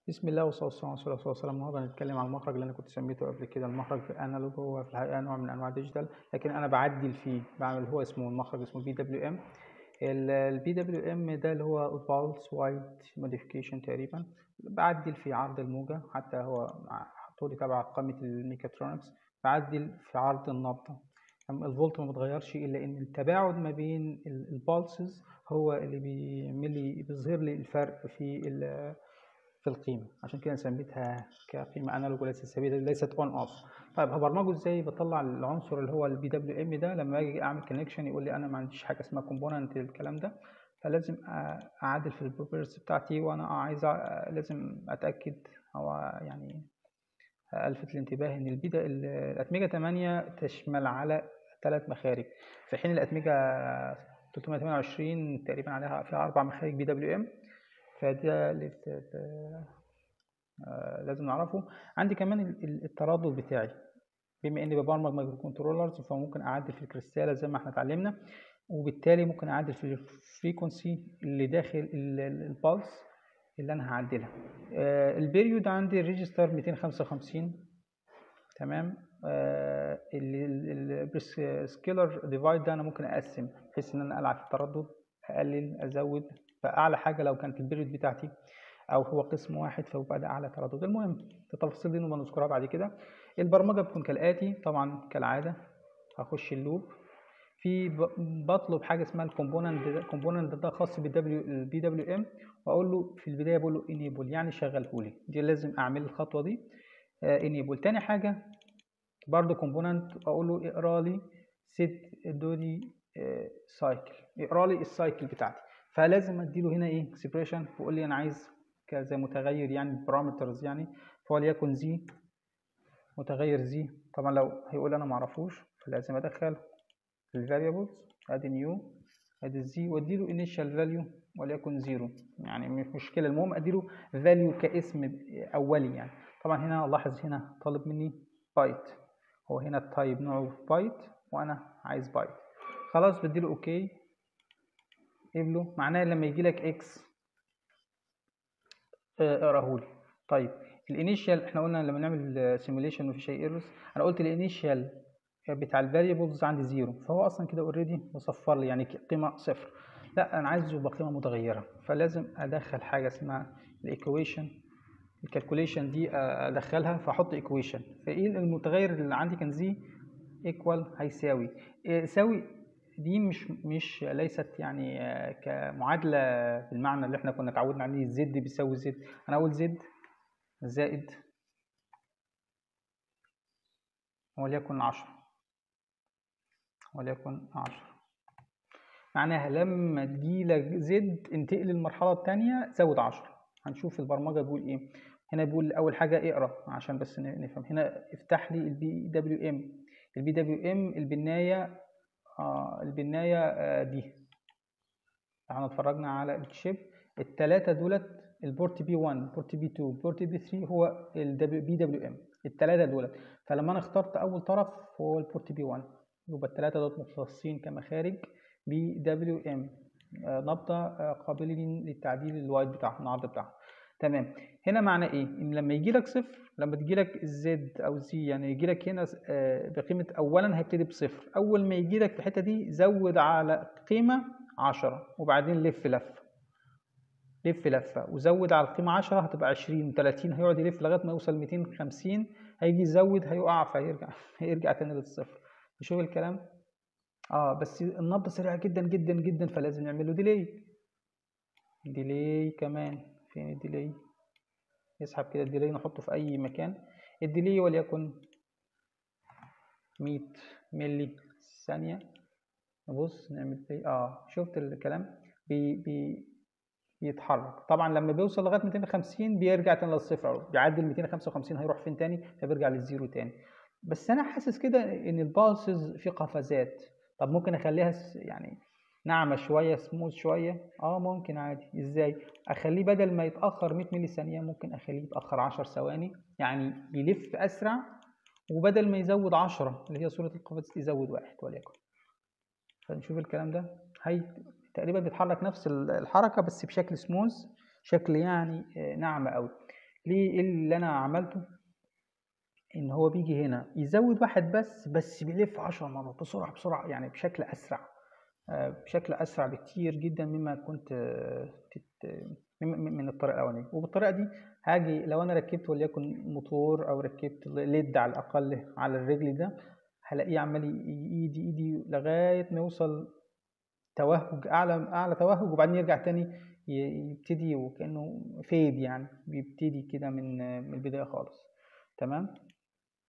بسم الله والصلاة والسلام على رسول الله صلى الله عليه وسلم النهارده هنتكلم عن المخرج اللي انا كنت سميته قبل كده المخرج في الانالوج هو في الحقيقه نوع من انواع الديجيتال لكن انا بعدل فيه بعمل هو اسمه المخرج اسمه بي دبليو ام البي دبليو ام ده اللي هو بالس وايد موديفيكيشن تقريبا بعدل في عرض الموجة حتى هو حطولي تبع قائمة الميكاترونكس بعدل في عرض النبضة الفولت ما بتغيرش الا ان التباعد ما بين البالسز هو اللي بيعمل لي بيظهر لي الفرق في في القيمه عشان كده سميتها كقيمه انالوج وليست ثابته ليست اون اوف طيب هبرمجه ازاي بطلع العنصر اللي هو البي دبليو ام ده لما اجي اعمل كونكشن يقول لي انا ما عنديش حاجه اسمها كومبوننت الكلام ده فلازم اعدل في البروبرتيز بتاعتي وانا عايز لازم اتاكد او يعني الفت الانتباه ان البيدا الاتمجه 8 تشمل على ثلاث مخارج في حين الاتمجه 328 تقريبا عليها فيها اربع مخارج بي دبليو ام فده لازم نعرفه عندي كمان التردد بتاعي بما اني ببرمج مايكرو كنترولرز فممكن اعدل في الكريستاله زي ما احنا اتعلمنا وبالتالي ممكن اعدل في الفريكونسي اللي داخل البالس اللي انا هعدلها البيريود عندي الريجستر 255 تمام السكيلر ديفايد ده انا ممكن اقسم بحيث ان انا العب في التردد اقلل ازود فاعلى حاجه لو كانت البيريود بتاعتي او هو قسم واحد فيبقى ده اعلى تردد المهم التفاصيل دي نبقى نذكرها بعد كده البرمجه بتكون كالاتي طبعا كالعاده هخش اللوب في بطلب حاجه اسمها الكومبوننت الكومبوننت ده خاص بالدبليو البي دبليو ام واقول له في البدايه بقول له انيبل يعني شغله لي دي لازم اعمل الخطوه دي انيبل تاني حاجه برضو كومبوننت اقول له اقرا لي سيت دوني سايكل اقرا لي السايكل بتاعتي فلازم اديله هنا ايه اكسبريشن ويقول لي انا عايز كذا متغير يعني بارامترز يعني فوليكن زي متغير زي طبعا لو هيقول انا معرفوش فلازم ادخل الفاريبلز ادي نيو ادي الزي واديله انيشال فاليو وليكن زيرو يعني مش مشكله المهم اديله فاليو كاسم اولي يعني طبعا هنا لاحظ هنا طالب مني بايت هو هنا التايب نوعه بايت وانا عايز بايت خلاص بديله اوكي قبله معناه لما يجي لك اكس اقراه لي طيب الانيشال احنا قلنا لما نعمل سيموليشن مفيش اي ايرورز انا قلت الانيشال بتاع الفاريبلز عندي زيرو فهو اصلا كده اوريدي مصفر لي يعني قيمه صفر لا انا عايزه يبقى قيمه متغيره فلازم ادخل حاجه اسمها الايكويشن الكالكوليشن دي ادخلها فاحط ايكويشن فايه المتغير اللي عندي كان زي ايكوال هيساوي يساوي دي مش مش ليست يعني كمعادله بالمعنى اللي احنا كنا اتعودنا عليه زد بيساوي زد انا اقول زد زائد وليكن عشرة وليكن عشرة معناها لما تجيلك زد انتقل للمرحلة التانية زود عشرة هنشوف البرمجة بيقول ايه هنا بيقول أول حاجة اقرا عشان بس نفهم هنا افتح لي البي دبليو ام البي دبليو ام البناية آه البناية آه دي احنا اتفرجنا على الشيب التلاتة دولت البورت بي 1 بورت بي 2 بورت بي 3 هو البي دبليو ام التلاتة دولت فلما انا اخترت اول طرف هو البورت بي 1 يبقى التلاتة دول مختصين كمخارج بي دبليو ام نبضة قابلين للتعديل الوايد بتاعهم العرض بتاعهم تمام هنا معنى ايه ان لما يجي لك صفر لما تجي لك الزد او زي يعني يجي لك هنا بقيمه اولا هيبتدي بصفر اول ما يجي لك في الحته دي زود على قيمه 10 وبعدين لف لفه لف لفه وزود على القيمه 10 هتبقى 20 و30 هيقعد يلف لغايه ما يوصل 250 هيجي يزود هيقع فهيرجع هيرجع تاني للصفر شوف الكلام اه بس النبضه سريعه جدا جدا جدا فلازم نعمل له ديلي ديلي كمان فين الديلي يسحب كده الديلي نحطه في اي مكان الديلي وليكن 100 ملي ثانيه نبص نعمل ديلي اه شفت الكلام بي بي بيتحرك طبعا لما بيوصل لغايه 250 بيرجع تاني للصفر بيعدي ال 255 هيروح فين تاني فبيرجع للزيرو تاني بس انا حاسس كده ان البالسز في قفزات طب ممكن اخليها يعني ناعمه شويه سموث شويه اه ممكن عادي ازاي اخليه بدل ما يتاخر 100 ملي ثانيه ممكن اخليه يتاخر 10 ثواني يعني يلف اسرع وبدل ما يزود 10 اللي هي صوره القفز يزود واحد وليكن فنشوف الكلام ده هي تقريبا بيتحرك نفس الحركه بس بشكل سموث شكل يعني ناعمه قوي ليه إيه اللي انا عملته ان هو بيجي هنا يزود واحد بس بس بيلف عشر مرات بسرعة بسرعة يعني بشكل اسرع آه، بشكل اسرع بكتير جدا مما كنت آه، تت- من من الطريقه الاولانيه وبالطريقه دي هاجي لو انا ركبت وليكن موتور او ركبت ليد على الاقل على الرجل ده هلاقيه عمال ي- ايدي ايدي لغايه ما يوصل توهج اعلى اعلى توهج وبعدين يرجع تاني ي- يبتدي وكانه فيد يعني بيبتدي كده من من البدايه خالص تمام